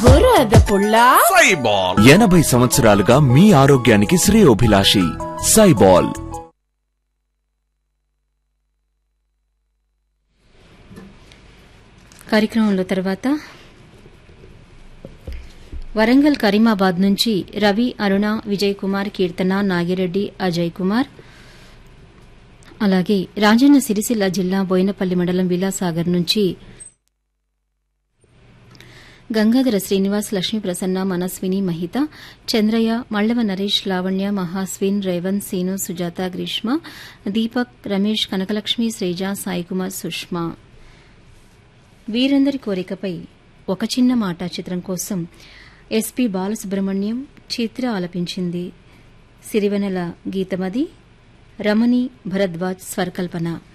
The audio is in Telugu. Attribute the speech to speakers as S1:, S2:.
S1: బురద పుల్ల
S2: సైబాల్
S3: ఎనభై సంవత్సరాలుగా మీ ఆరోగ్యానికి శ్రేయోభిలాషి సైబాల్
S4: కార్యక్రమంలో తర్వాత వరంగల్ కరీమాబాద్ నుంచి రవి అరుణ విజయ్ కుమార్ కీర్తన నాగిరెడ్డి అజయ్ కుమార్ అలాగే రాజన్న సిరిసిల్ల జిల్లా బోయినపల్లి మండలం విలాసాగర్ నుంచి గంగాధర శ్రీనివాస్ లక్ష్మీ ప్రసన్న మనస్విని మహిత చంద్రయ్య మల్లవ నరేష్ లావణ్య మహాస్విన్ రేవంత్ సీను సుజాత గ్రీష్మ దీపక్ రమేష్ కనకలక్ష్మి శ్రీజ సాయికుమార్ సుష్మా వీరందరి కోరికపై ఒక చిన్న మాట చిత్రం కోసం ఎస్పి బాలసుబ్రహ్మణ్యం చిత్ర ఆలపించింది సిరివెనెల గీతమది రమణి భరద్వాజ్ స్వరకల్పన